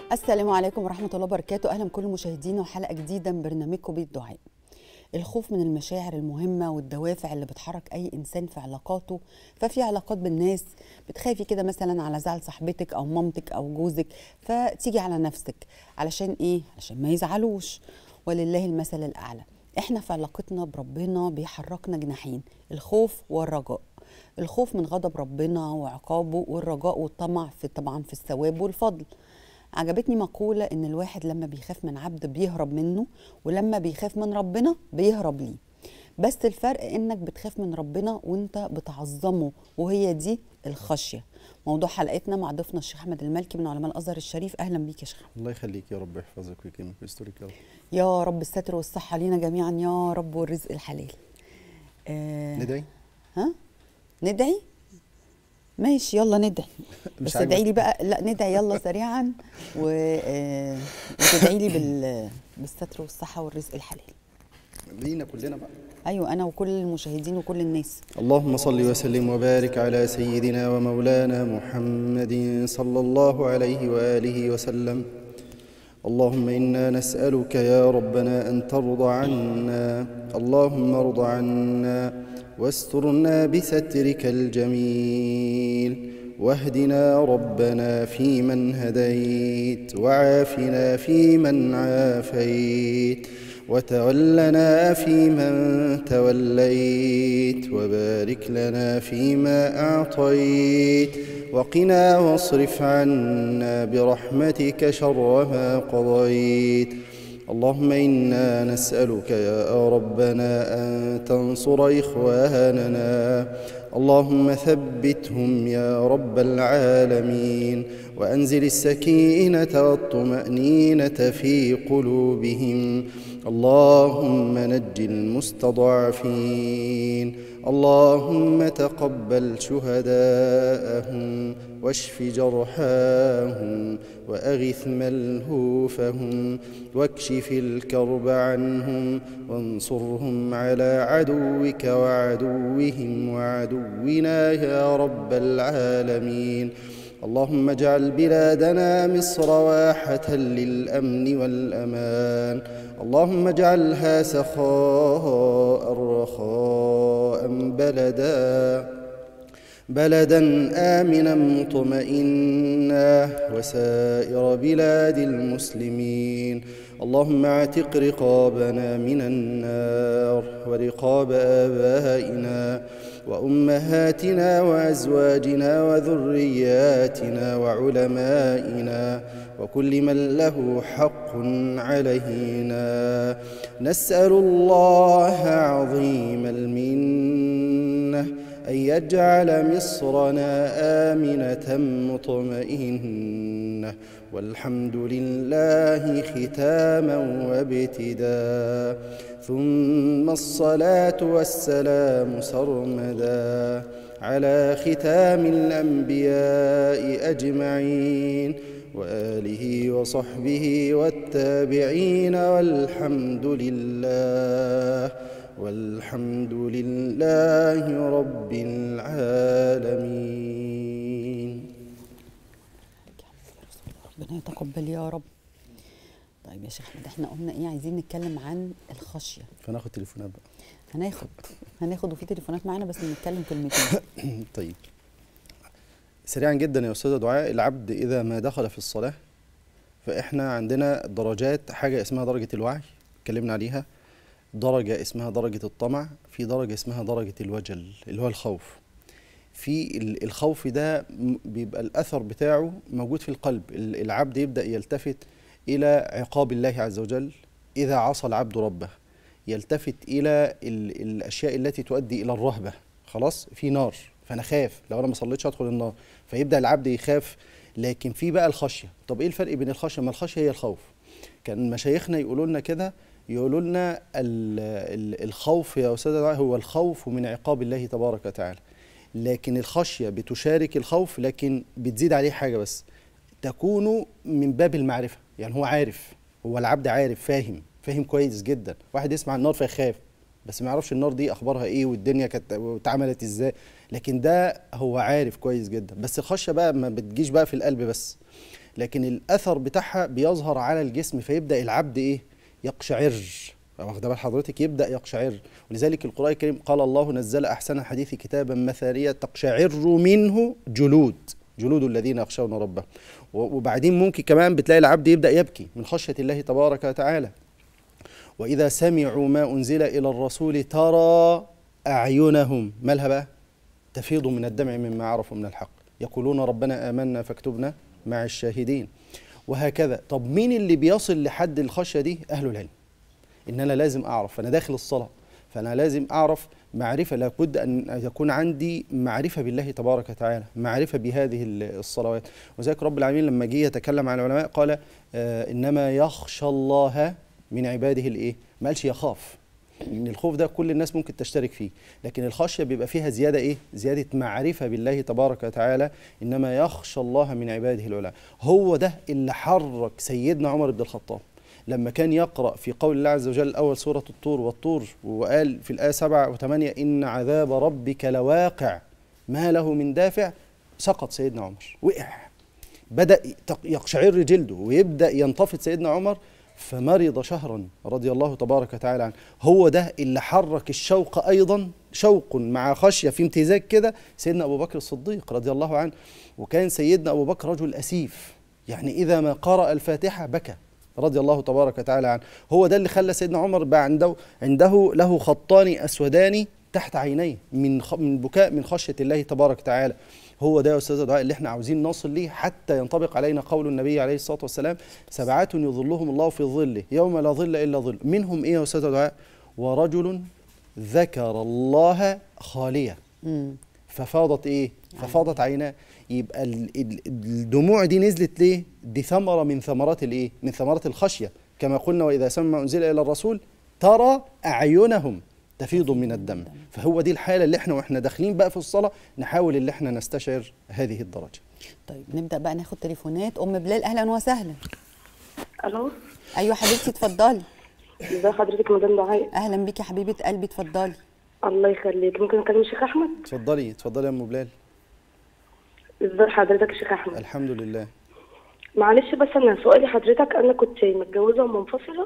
السلام عليكم ورحمة الله وبركاته أهلا بكل مشاهدينا وحلقة جديدة من برنامجكم بيت دعاء الخوف من المشاعر المهمة والدوافع اللي بتحرك أي إنسان في علاقاته ففي علاقات بالناس بتخافي كده مثلا على زعل صاحبتك أو مامتك أو جوزك فتيجي على نفسك علشان إيه؟ علشان ما يزعلوش ولله المثل الأعلى إحنا في علاقتنا بربنا بيحركنا جناحين الخوف والرجاء الخوف من غضب ربنا وعقابه والرجاء والطمع في طبعا في الثواب والفضل عجبتني مقولة إن الواحد لما بيخاف من عبد بيهرب منه ولما بيخاف من ربنا بيهرب ليه بس الفرق إنك بتخاف من ربنا وإنت بتعظمه وهي دي الخشية موضوع حلقتنا مع ضيفنا الشيخ أحمد المالكي من علماء الأزهر الشريف أهلا بيك يا شيخ الله يخليك يا رب يحفظك ويكرمك ويسترك يا رب يا رب الستر والصحة لينا جميعا يا رب والرزق الحلال آه ندعي ها ندعي ماشي يلا ندعي مش بس عاجبك؟ ادعي لي بقى لا ندعي يلا سريعا و... آه، وتدعي لي بال... بالستر والصحة والرزق الحلال لينا كلنا بقى ايوه انا وكل المشاهدين وكل الناس اللهم صل وسلم وبارك على سيدنا ومولانا محمد صلى الله عليه واله وسلم اللهم انا نسالك يا ربنا ان ترضى عنا اللهم ارض عنا واسترنا بسترك الجميل واهدنا ربنا فيمن هديت وعافنا فيمن عافيت وتولنا فيمن توليت وبارك لنا فيما اعطيت وقنا واصرف عنا برحمتك شر ما قضيت اللهم انا نسالك يا ربنا ان تنصر اخواننا اللهم ثبتهم يا رب العالمين وانزل السكينه والطمانينه في قلوبهم اللهم نج المستضعفين اللهم تقبل شهداءهم واشف جرحاهم واغث ملهوفهم واكشف الكرب عنهم وانصرهم على عدوك وعدوهم وعدونا يا رب العالمين اللهم اجعل بلادنا مصر واحة للأمن والأمان اللهم اجعلها سخاء رخاء بلدا بلدا آمنا مطمئنا وسائر بلاد المسلمين اللهم اعتق رقابنا من النار ورقاب آبائنا وأمهاتنا وأزواجنا وذرياتنا وعلمائنا وكل من له حق علينا نسأل الله عظيم المنة أن يجعل مصرنا آمنة مطمئنة والحمد لله ختاما وابتداء ثم الصلاة والسلام سرمدا على ختام الأنبياء أجمعين وآله وصحبه والتابعين والحمد لله والحمد لله رب العالمين ربنا يتقبل يا رب طيب يا شيخ احمد احنا قلنا ايه عايزين نتكلم عن الخشيه فناخد تليفونات بقى هناخد هناخد وفي تليفونات معانا بس نتكلم كلمتين طيب سريعا جدا يا استاذه دعاء العبد اذا ما دخل في الصلاه فاحنا عندنا درجات حاجه اسمها درجه الوعي اتكلمنا عليها درجه اسمها درجه الطمع في درجه اسمها درجه الوجل اللي هو الخوف في ال- الخوف ده م- بيبقى الاثر بتاعه موجود في القلب ال- العبد يبدا يلتفت الى عقاب الله عز وجل اذا عصى العبد ربه يلتفت الى ال- الاشياء التي تؤدي الى الرهبه خلاص في نار فانا خاف لو انا ما صليتش هدخل النار فيبدا العبد يخاف لكن في بقى الخشيه طب ايه الفرق بين الخشيه ما الخشيه هي الخوف كان مشايخنا يقولوا لنا كده يقولوا لنا ال- ال- الخوف يا استاذ دعاء هو الخوف من عقاب الله تبارك وتعالى لكن الخشيه بتشارك الخوف لكن بتزيد عليه حاجه بس تكون من باب المعرفه يعني هو عارف هو العبد عارف فاهم فاهم كويس جدا واحد يسمع النار فيخاف بس ما يعرفش النار دي اخبارها ايه والدنيا كانت اتعملت ازاي لكن ده هو عارف كويس جدا بس الخشيه بقى ما بتجيش بقى في القلب بس لكن الاثر بتاعها بيظهر على الجسم فيبدا العبد ايه يقشعر واخد بال حضرتك يبدا يقشعر ولذلك القران الكريم قال الله نزل احسن الحديث كتابا مثانيا تقشعر منه جلود جلود الذين يخشون ربهم و- وبعدين ممكن كمان بتلاقي العبد يبدا يبكي من خشيه الله تبارك وتعالى واذا سمعوا ما انزل الى الرسول ترى اعينهم مالها بقى تفيض من الدمع مما عرفوا من الحق يقولون ربنا آمنا فاكتبنا مع الشاهدين وهكذا طب مين اللي بيصل لحد الخشية دي أهل العلم إن أنا لازم أعرف أنا داخل الصلاة فأنا لازم أعرف معرفة لابد أن يكون عندي معرفة بالله تبارك وتعالى معرفة بهذه ال- الصلوات وذلك رب العالمين لما جه يتكلم عن العلماء قال آه إنما يخشى الله من عباده الإيه ما قالش يخاف ان الخوف ده كل الناس ممكن تشترك فيه لكن الخشيه بيبقى فيها زياده ايه زياده معرفه بالله تبارك وتعالى انما يخشى الله من عباده العلماء هو ده اللي حرك سيدنا عمر بن الخطاب لما كان يقرا في قول الله عز وجل اول سوره الطور والطور وقال في الايه 7 و8 ان عذاب ربك لواقع ما له من دافع سقط سيدنا عمر وقع بدأ يتق- يقشعر جلده ويبدأ ينتفض سيدنا عمر فمرض شهرا رضي الله تبارك وتعالى عنه هو ده اللي حرك الشوق أيضا شوق مع خشية في امتزاج كده سيدنا أبو بكر الصديق رضي الله عنه وكان سيدنا أبو بكر رجل أسيف يعني إذا ما قرأ الفاتحة بكى رضي الله تبارك وتعالى عنه هو ده اللي خلى سيدنا عمر بقى عنده عنده له خطان أسودان تحت عينيه من خ- من بكاء من خشية الله تبارك وتعالى هو ده يا استاذ دعاء اللي احنا عاوزين نصل ليه حتى ينطبق علينا قول النبي عليه الصلاه والسلام سبعة يظلهم الله في ظله يوم لا ظل الا ظل منهم ايه يا استاذ دعاء ورجل ذكر الله خاليا مم. ففاضت ايه ففاضت عيناه يبقى ال- ال- الدموع دي نزلت ليه دي ثمره من ثمرات الايه من ثمرات الخشيه كما قلنا واذا سمع انزل الى الرسول ترى اعينهم تفيض من الدم فهو دي الحاله اللي احنا واحنا داخلين بقى في الصلاه نحاول اللي احنا نستشعر هذه الدرجه طيب نبدا بقى ناخد تليفونات ام بلال اهلا وسهلا الو ايوه حبيبتي اتفضلي ازي حضرتك مدام دعاء اهلا بيكي حبيبه قلبي اتفضلي الله يخليك ممكن اكلم الشيخ احمد اتفضلي اتفضلي يا ام بلال ازي حضرتك يا شيخ احمد الحمد لله معلش بس انا سؤالي حضرتك انا كنت متجوزه ومنفصله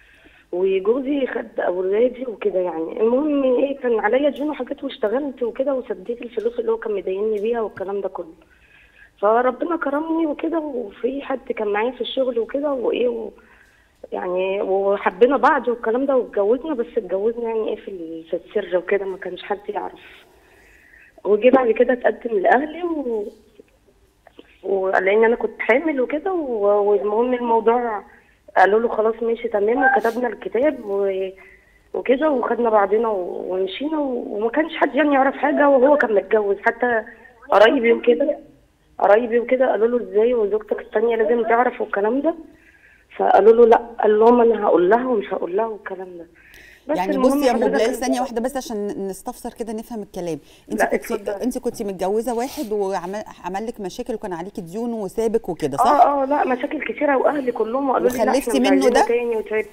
وجوزي خد اولادي وكده يعني المهم ايه كان عليا ديون وحاجات واشتغلت وكده وسديت الفلوس اللي هو كان مديني بيها والكلام ده كله فربنا كرمني وكده وفي حد كان معايا في الشغل وكده وايه و يعني وحبينا بعض والكلام ده واتجوزنا بس اتجوزنا يعني ايه في ال- في السر وكده ما كانش حد يعرف وجي بعد كده اتقدم لاهلي و... ولان انا كنت حامل وكده و- والمهم الموضوع قالوا له خلاص ماشي تمام وكتبنا الكتاب و... وكده وخدنا بعضنا و- ومشينا و- وما كانش حد يعني يعرف حاجه وهو كان متجوز حتى قرايبي وكده قرايبي وكده قالوا له ازاي وزوجتك التانية لازم تعرف والكلام ده فقالوا له لا قال لهم انا هقول لها ومش هقول لها والكلام ده بس يعني المهم بصي يا ام حضرتك- بلال ثانيه واحده بس عشان نستفسر كده نفهم الكلام انت لا، كنت اتفضل. انت كنت متجوزه واحد وعمل عمل لك مشاكل وكان عليكي ديون وسابك وكده صح اه اه لا مشاكل كتيره واهلي كلهم وقالوا لي لا وخلفتي احنا مش منه عايزينه ده؟ تاني وتعبت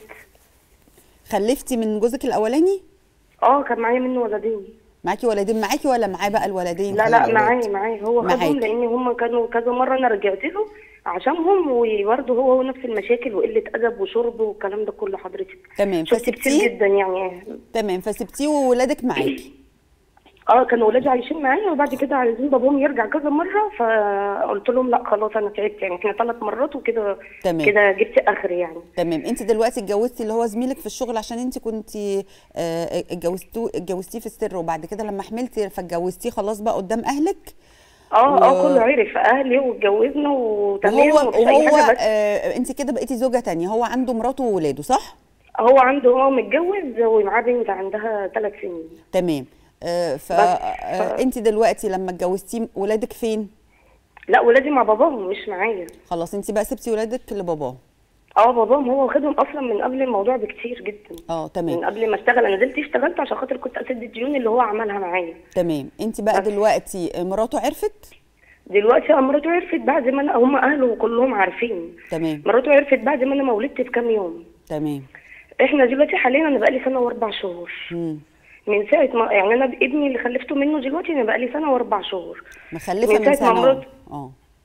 خلفتي من جوزك الاولاني اه كان معايا منه ولدين معاكي ولدين معاكي ولا معاه بقى الولدين لا لا معايا معايا هو معاكي. خدهم لان هم كانوا كذا مره انا رجعت له عشانهم وبرضه هو هو نفس المشاكل وقله ادب وشرب والكلام ده كله حضرتك تمام شفت كتير فسبتيه جدا يعني تمام فسبتيه وولادك معاكي اه كانوا ولادي عايشين معايا وبعد كده عايزين باباهم يرجع كذا مره فقلت لهم لا خلاص انا تعبت يعني احنا ثلاث مرات وكده تمام. كده جبت اخر يعني تمام انت دلوقتي اتجوزتي اللي هو زميلك في الشغل عشان انت كنت اتجوزتوه اتجوزتيه في السر وبعد كده لما حملتي فاتجوزتيه خلاص بقى قدام اهلك اه اه و- كله عرف اهلي واتجوزنا وتمام وهو ومفيش اي وهو حاجه بس آه انت كده بقيتي زوجة تانية هو عنده مراته وولاده صح هو عنده هو متجوز ومعاه بنت عندها ثلاث سنين تمام آه ف بس- آه ف- انت دلوقتي لما اتجوزتيه ولادك فين لا ولادي مع باباهم مش معايا خلاص انت بقى سبتي ولادك لباباه اه باباهم هو واخدهم اصلا من قبل الموضوع بكتير جدا اه من تمام قبل ما اشتغل انا نزلت اشتغلت عشان خاطر كنت اسد الديون اللي هو عملها معايا تمام انت بقى بس. دلوقتي مراته عرفت دلوقتي اه مراته عرفت بعد ما انا هم اهله كلهم عارفين تمام مراته عرفت بعد ما انا ما ولدت بكام يوم تمام احنا دلوقتي حاليا انا بقالي سنه واربع شهور مم. من ساعه ما يعني انا ابني اللي خلفته منه دلوقتي انا بقالي سنه واربع شهور مخلفه من من ساعة ما سنه مرات- اه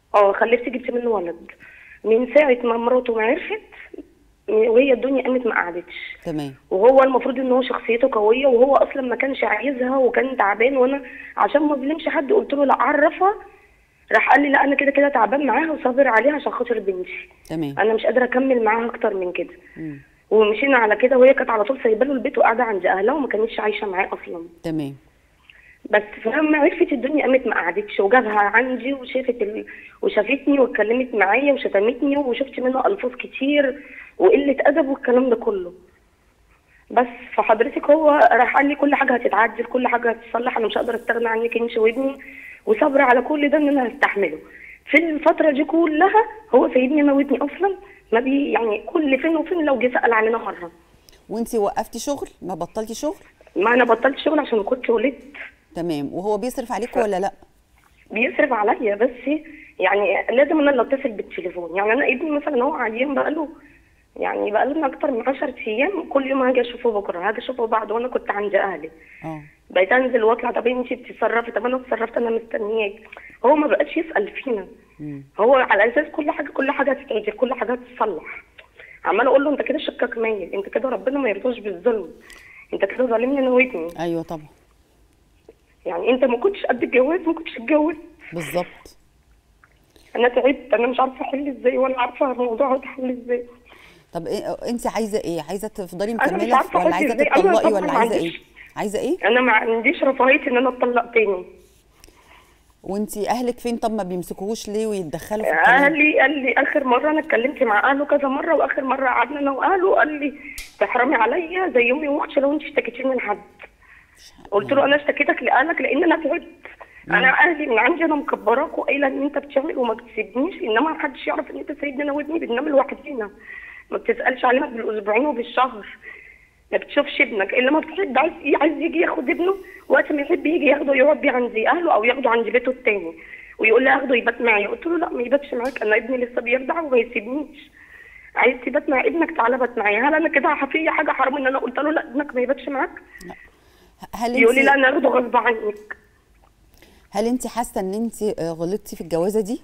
اه خلفت جبت منه ولد من ساعه ما مراته ما عرفت وهي الدنيا قامت ما قعدتش تمام وهو المفروض ان هو شخصيته قويه وهو اصلا ما كانش عايزها وكان تعبان وانا عشان ما اظلمش حد قلت له لا عرفها راح قال لي لا انا كده كده تعبان معاها وصابر عليها عشان خاطر بنتي تمام انا مش قادره اكمل معاها اكتر من كده مم. ومشينا على كده وهي كانت على طول سايبه له البيت وقاعده عند اهلها وما كانتش عايشه معاه اصلا تمام بس فلما عرفت الدنيا قامت ما قعدتش وجابها عندي وشافت ال... وشافتني واتكلمت معايا وشتمتني وشفت منها الفاظ كتير وقله ادب والكلام ده كله بس فحضرتك هو راح قال لي كل حاجه هتتعدل كل حاجه هتتصلح انا مش هقدر استغنى عنك انت وابني وصبر على كل ده ان انا هستحمله في الفتره دي كلها هو سايبني انا وابني اصلا ما بي يعني كل فين وفين لو جه سال علينا مره وانت وقفتي شغل ما بطلتي شغل ما انا بطلت شغل عشان كنت ولدت تمام وهو بيصرف عليكي ولا لا بيصرف عليا بس يعني لازم انا اللي اتصل بالتليفون يعني انا ابني مثلا هو عيان بقاله يعني بقاله اكتر من 10 ايام كل يوم هاجي اشوفه بكره هاجي اشوفه بعد وانا كنت عند اهلي اه بقيت انزل واطلع طب انت بتتصرفي طب انا اتصرفت انا مستنياك هو ما بقاش يسال فينا مم. هو على اساس كل حاجه كل حاجه هتتعدل كل حاجه هتتصلح عمال اقول له انت كده شكك ميت انت كده ربنا ما يرضاش بالظلم انت كده ظالمني انا وابني ايوه طبعا يعني انت ما كنتش قد الجواز ما كنتش اتجوز بالظبط انا تعبت انا مش عارفه احل ازاي ولا عارفه الموضوع هيتحل ازاي طب إيه انت عايزه ايه عايزه تفضلي أنا مش مكمله عارفة ولا أحل عايزه إزاي. أنا تطلقي طبعاً ولا ما عايزه ايه عنديش- عايزه ايه انا ما عنديش رفاهيه ان انا اتطلق تاني وانت اهلك فين طب ما بيمسكوهوش ليه ويتدخلوا في الكلام اهلي قال لي اخر مره انا اتكلمت مع اهله كذا مره واخر مره قعدنا انا واهله قال لي تحرمي عليا زي امي واختي لو انت اشتكيتيني من حد قلت له انا اشتكيتك لاهلك لان انا تعبت انا اهلي من عندي انا مكبراك وقايله ان انت بتعمل وما بتسيبنيش انما ما حدش يعرف ان انت سايبني انا وابني بننام لوحدينا ما بتسالش علينا بالاسبوعين وبالشهر ما بتشوفش ابنك الا ما بتحب عايز عايز يجي ياخد ابنه وقت ما يحب يجي ياخده يقعد بيه عند اهله او ياخده عند بيته التاني ويقول لي اخده يبات معي قلت له لا ما يباتش معاك انا ابني لسه بيرضع وما يسيبنيش عايز تبات مع ابنك تعالى بات معايا هل انا كده في حاجه حرام ان انا قلت له لا ابنك ما يباتش معاك هل يقول لي لا انت انا اخده غصب عنك هل انت حاسه ان انت آه، غلطتي في الجوازه دي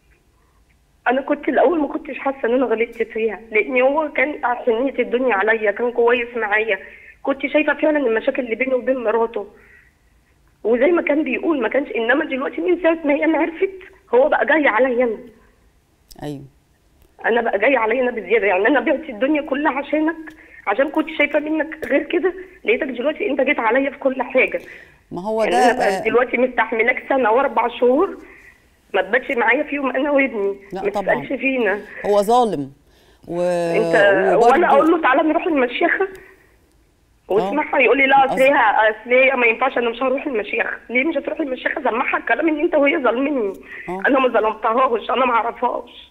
انا كنت الاول ما كنتش حاسه ان انا غلطت فيها لان هو كان حنيه الدنيا عليا كان كويس معايا كنت شايفه فعلا المشاكل اللي بينه وبين مراته وزي ما كان بيقول ما كانش انما دلوقتي من ساعه ما هي ما عرفت هو بقى جاي عليا انا ايوه انا بقى جاي عليا انا بزياده يعني انا بعت الدنيا كلها عشانك عشان كنت شايفه منك غير كده لقيتك دلوقتي انت جيت عليا في كل حاجه ما هو يعني ده انا بقى آه، دلوقتي مستحملاك سنه واربع شهور ما تباتش معايا فيهم انا وابني لا ما طبعاً. تسالش فينا هو ظالم و... انت وبرضه- وانا اقول له تعالى نروح المشيخه واسمعها يقول لي لا اصل هي اصل هي ما ينفعش انا مش هروح المشيخه ليه مش هتروح المشيخه سمعها الكلام ان انت وهي ظالمني اه. انا ما ظلمتهاش انا ما اعرفهاش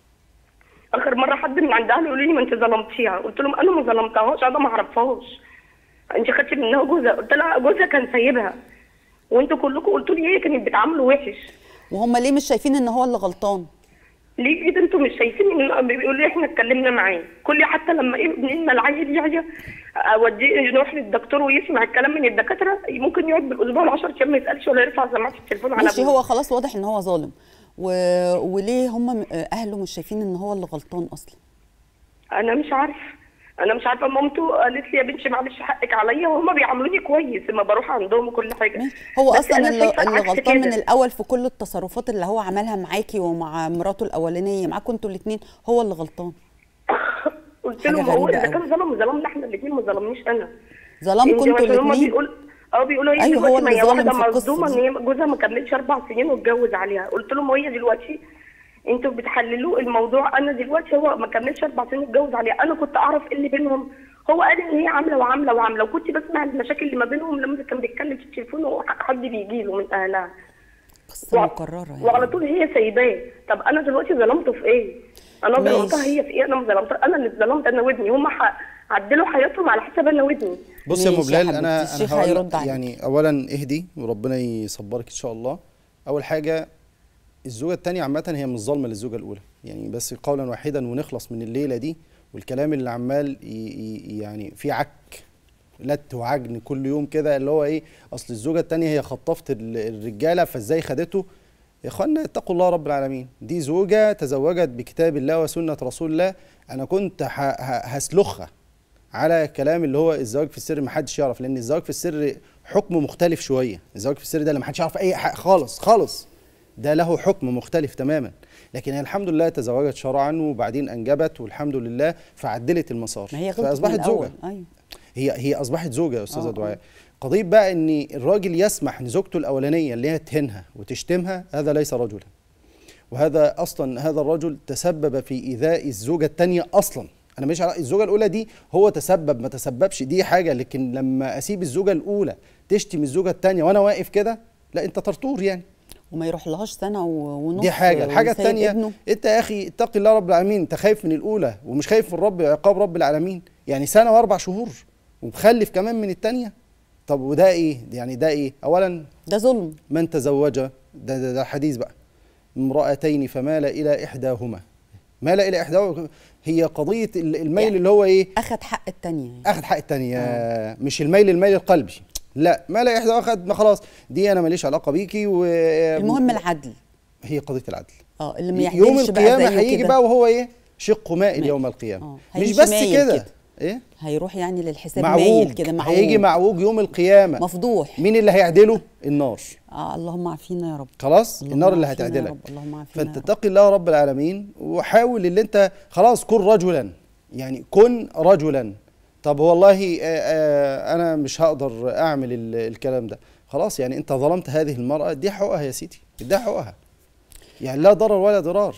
اخر مره حد من عند اهلي يقول لي ما انت ظلمتيها قلت لهم انا ما ظلمتهاش انا ما اعرفهاش انت خدتي منها جوزها قلت لها جوزها كان سايبها وانتوا كلكم قلتوا لي هي كانت بتعامله وحش وهم ليه مش شايفين ان هو اللي غلطان ليه كده انتوا مش شايفين ان بيقولوا لي احنا اتكلمنا معاه كل حتى لما ايه ابننا العيل يعيا اوديه نروح للدكتور ويسمع الكلام من الدكاتره ممكن يقعد بالاسبوع ال 10 ايام ما يسالش ولا يرفع سماعه التليفون على ماشي ابنه. هو خلاص واضح ان هو ظالم و... وليه هم م- آه، اهله مش شايفين ان هو اللي غلطان اصلا انا مش عارفه انا مش عارفه مامته قالت لي يا بنتي معلش حقك عليا وهم بيعاملوني كويس لما بروح عندهم وكل حاجه ماشي. هو بس اصلا أنا اللي, شايفة اللي العكس غلطان من كده. الاول في كل التصرفات اللي هو عملها معاكي ومع مراته الاولانيه معاكم انتوا الاثنين هو اللي غلطان قلت حاجة لهم هو غريبة اذا أوي. كان ظلم ظلمنا احنا الاثنين ما ظلمنيش انا ظلمكم انت انتوا عشان هما الاثنين بيقول اه بيقولوا هي أيوه، هو دلوقتي ما اللي هي ظالم واحده في القصة مصدومه ان دي. هي جوزها ما كملش اربع سنين واتجوز عليها قلت لهم وهي دلوقتي انتوا بتحللوا الموضوع انا دلوقتي هو ما كملش اربع سنين واتجوز عليها انا كنت اعرف ايه اللي بينهم هو قال ان هي عامله وعامله وعامله وكنت بسمع المشاكل اللي ما بينهم لما كان بيتكلم في التليفون وحد بيجي له من اهلها قصه وع- مكرره يعني وعلى طول هي سايباه طب انا دلوقتي ظلمته في ايه انا ماشي. ظلمتها هي في ايه انا ما ظلمتها انا اللي اتظلمت انا وابني هم عدلوا حياتهم على حسب انا وابني بص يا ام ماشي يا بلال انا حبيبتي، انا الشيخ هقول هيرد عليك. يعني اولا اهدي وربنا يصبرك ان شاء الله اول حاجه الزوجه الثانيه عامه هي مش ظالمه للزوجه الاولى يعني بس قولا واحدا ونخلص من الليله دي والكلام اللي عمال ي- ي- يعني في عك لت وعجن كل يوم كده اللي هو ايه اصل الزوجه الثانيه هي خطفت ال- الرجاله فازاي خدته يا اخوانا اتقوا الله رب العالمين دي زوجة تزوجت بكتاب الله وسنة رسول الله انا كنت ه- ه- هسلخها على كلام اللي هو الزواج في السر محدش يعرف لان الزواج في السر حكمه مختلف شوية الزواج في السر ده اللي محدش يعرف اي حاجة خالص خالص ده له حكم مختلف تماما لكن هي الحمد لله تزوجت شرعا وبعدين انجبت والحمد لله فعدلت المسار ما هي غلطت من فاصبحت الأول. زوجة ايوه هي هي اصبحت زوجه يا استاذه آه، آه. دعاء قضيه بقى ان الراجل يسمح لزوجته الاولانيه اللي هي تهينها وتشتمها هذا ليس رجلا وهذا اصلا هذا الرجل تسبب في ايذاء الزوجه الثانيه اصلا انا مش على الزوجه الاولى دي هو تسبب ما تسببش دي حاجه لكن لما اسيب الزوجه الاولى تشتم الزوجه الثانيه وانا واقف كده لا انت طرطور يعني وما يروح لهاش سنه و- ونص دي حاجه الحاجه وسايب الثانيه ابنه. انت يا اخي اتق الله رب العالمين انت خايف من الاولى ومش خايف من رب عقاب رب العالمين يعني سنه واربع شهور ومخلف كمان من الثانيه طب وده ايه يعني ده ايه اولا ده ظلم من تزوج ده ده, ده حديث بقى امرأتين فمال إلى إحداهما مال إلى إحداهما هي قضية ال- الميل يعني اللي هو إيه اخد حق التانية يعني. أخذ حق التانية مش الميل الميل القلبي لا مال إحدى أخذ ما خلاص دي أنا ماليش علاقة بيكي و المهم العدل هي قضية العدل اه اللي ما يوم يعدلش بقى القيامة زيه هيجي كده بقى وهو إيه شق مائل مائل. يوم القيامة آه. مش هيمشي بس مايل كده كده. إيه هيروح يعني للحساب مايل معوج كده معوج هيجي معوج يوم القيامة مفضوح مين اللي هيعدله النار آه اللهم عافينا يا رب خلاص اللهم النار اللي عافينا يا هتعدلك رب، اللهم عافينا فانت يا رب. اتقي الله رب العالمين وحاول اللي انت خلاص كن رجلا يعني كن رجلا طب والله آه، آه، انا مش هقدر اعمل ال- الكلام ده خلاص يعني انت ظلمت هذه المرأة دي حقوقها يا سيدي اديها حقوقها يعني لا ضرر ولا ضرار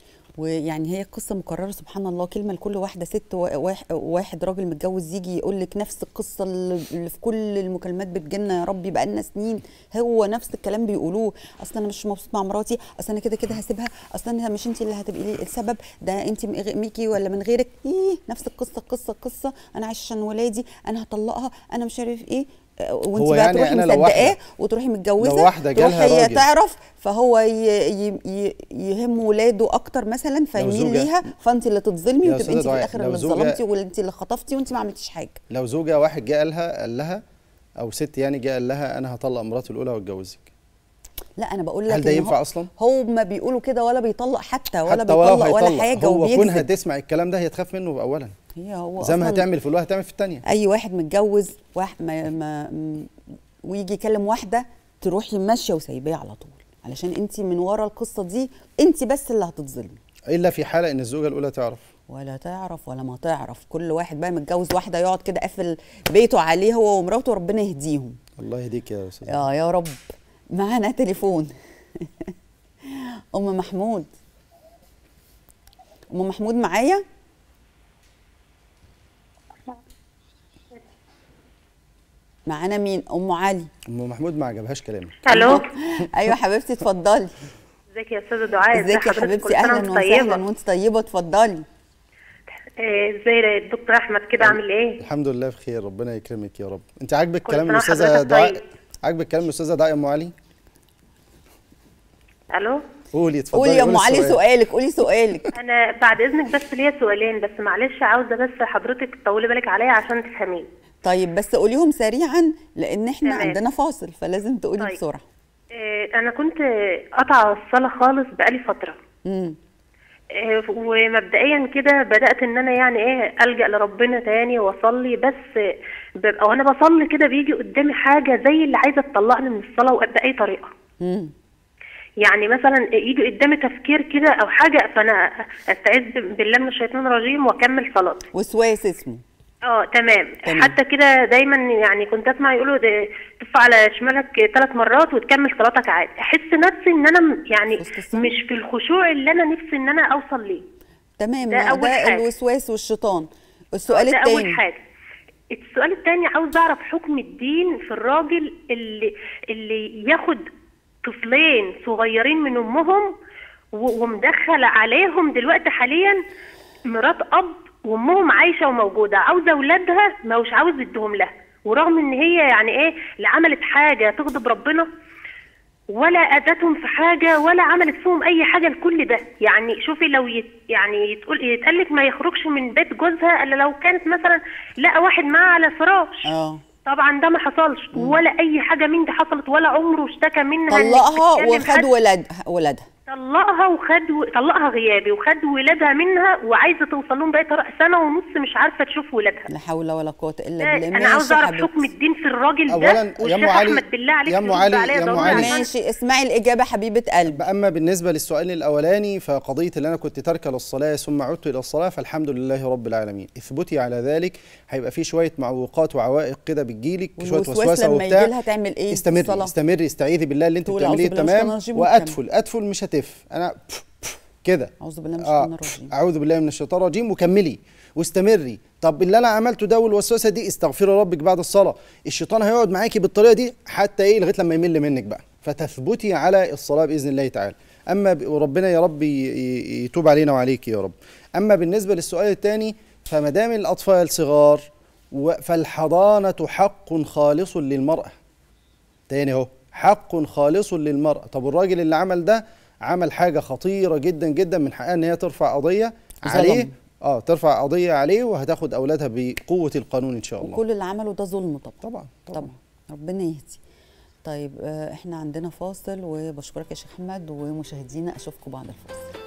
ويعني هي قصة مكررة سبحان الله كلمة لكل واحدة ست وا- واح- واحد راجل متجوز يجي يقول لك نفس القصة اللي اللي في كل المكالمات بتجيلنا يا ربي بقالنا سنين هو نفس الكلام بيقولوه اصل انا مش مبسوط مع مراتي اصل انا كده كده هسيبها اصل انا مش انت اللي هتبقي لي السبب ده انت م- ميكي ولا من غيرك ايه نفس القصة القصة القصة انا عايشة عشان ولادي انا هطلقها انا مش عارف ايه آه، وانت هو بقى يعني تروحي أنا لو مصدقاه واحدة- وتروحي متجوزه لو واحدة جالها تروحي راجل. تعرف فهو ي... ي... ي... يهم ولاده اكتر مثلا فيميل زوجة- ليها فانت اللي تتظلمي يا وتبقي أستاذة انت في دعاء، الاخر لو اللي زوجة- اتظلمتي وانت اللي خطفتي وانت ما عملتيش حاجه لو زوجة واحد جه قالها قال لها او ست يعني جه قال لها انا هطلق مراتي الاولى واتجوزك لا انا بقول لك هل ده إن ينفع هو- اصلا هو ما بيقولوا كده ولا بيطلق حتى ولا حتى ولو بيطلق ولا هيطلق حاجه هو كونها وبيكذب تسمع الكلام ده هي تخاف منه اولا هي هو زي ما أصلاً هتعمل في الاولى هتعمل في الثانيه اي واحد متجوز واحد ما ما م- ويجي يكلم واحده تروحي ماشيه وسايباه على طول علشان انت من ورا القصه دي انت بس اللي هتتظلمي الا في حاله ان الزوجه الاولى تعرف ولا تعرف ولا ما تعرف كل واحد بقى متجوز واحده يقعد كده قافل بيته عليه هو ومراته ربنا يهديهم الله يهديك يا استاذ اه يا رب معانا تليفون ام محمود ام محمود معايا معانا مين ام علي ام محمود ما عجبهاش كلامك الو ايوه حبيبتي اتفضلي ازيك يا استاذه دعاء ازي ازيك يا حضرتك؟ حبيبتي كل سنة اهلا وانت وسهلا طيبة. وانت طيبه اتفضلي آه، ازاي الدكتور احمد كده عامل ايه الحمد لله بخير ربنا يكرمك يا رب انت عاجبك كل كلام سنة الاستاذه وحضرتك دعاء طيب. عاجبك كلام الاستاذه دعاء يا ام علي الو قولي اتفضلي قولي يا ام قولي علي السؤال. سؤالك قولي سؤالك انا بعد اذنك بس ليا سؤالين بس معلش عاوزه بس حضرتك تطولي بالك عليا عشان تفهميني طيب بس قوليهم سريعا لان احنا تمام. عندنا فاصل فلازم تقولي طيب. بسرعه آه، انا كنت قطع الصلاه خالص بقالي فتره امم آه، ومبدئيا كده بدات ان انا يعني ايه الجا لربنا تاني واصلي بس ببقى وانا بصلي كده بيجي قدامي حاجه زي اللي عايزه تطلعني من الصلاه باي طريقه امم يعني مثلا يجي قدامي تفكير كده او حاجه فانا استعيذ بالله من الشيطان الرجيم واكمل صلاتي وسواس اسمه اه تمام. تمام. حتى كده دايما يعني كنت اسمع يقولوا ده تف على شمالك ثلاث مرات وتكمل صلاتك عادي احس نفسي ان انا م- يعني وسط الصلاة؟ مش في الخشوع اللي انا نفسي ان انا اوصل ليه تمام ده ما أول ده حاجة. الوسواس والشيطان السؤال ده الثاني اول حاجه السؤال الثاني عاوز اعرف حكم الدين في الراجل اللي اللي ياخد طفلين صغيرين من امهم و- ومدخل عليهم دلوقتي حاليا مرات اب وامهم عايشه وموجوده عاوزه اولادها ما مش عاوز يديهم لها ورغم ان هي يعني ايه لا عملت حاجه تغضب ربنا ولا اذتهم في حاجه ولا عملت فيهم اي حاجه لكل ده يعني شوفي لو يت يعني يتقول يتقال لك ما يخرجش من بيت جوزها الا لو كانت مثلا لقى واحد معاه على فراش اه طبعا ده ما حصلش ولا اي حاجه من دي حصلت ولا عمره اشتكى منها إنك طلقها بتكلم وخد حد. ولد ولادها طلقها وخد و... طلقها غيابي وخد ولادها منها وعايزه توصل لهم بقى طرق سنه ونص مش عارفه تشوف ولادها لا حول ولا قوه الا ده بالله انا عاوزه ماشي اعرف حبيبتي. حكم الدين في الراجل ده أولاً يا والشيخ أم علي- احمد بالله عليك يا أم يرد علي- عليا يا أم ضروري علي. عشان- ماشي اسمعي الاجابه حبيبه قلبي اما بالنسبه للسؤال الاولاني فقضيه اللي انا كنت تاركه للصلاه ثم عدت الى الصلاه فالحمد لله رب العالمين اثبتي على ذلك هيبقى في شويه معوقات وعوائق كده بتجيلك شويه والوسواس وسوسه لما وبتاع يجي لها تعمل ايه في استمري الصلاة؟ استمري استعيذي بالله اللي انت تقول بتعمليه أعوذ بالله من الشيطان تمام الرجيم وادفل ادفل مش هتف انا كده اعوذ بالله من آه الشيطان الرجيم اعوذ بالله من الشيطان الرجيم وكملي واستمري طب اللي انا عملته ده والوسوسه دي استغفري ربك بعد الصلاه الشيطان هيقعد معاكي بالطريقه دي حتى ايه لغايه لما يمل منك بقى فتثبتي على الصلاه باذن الله تعالى اما ب- وربنا يا رب ي- ي- يتوب علينا وعليك يا رب اما بالنسبه للسؤال الثاني فما دام الاطفال صغار و- فالحضانه حق خالص للمراه تاني اهو حق خالص للمرأة طب الراجل اللي عمل ده عمل حاجة خطيرة جدا جدا من حقها ان هي ترفع قضية ظلم. عليه اه ترفع قضية عليه وهتاخد اولادها بقوة القانون ان شاء الله وكل اللي عمله ده ظلم طبعا طبعا طبعا, طبعا ربنا يهدي طيب آه، احنا عندنا فاصل وبشكرك يا شيخ احمد ومشاهدينا اشوفكم بعد الفاصل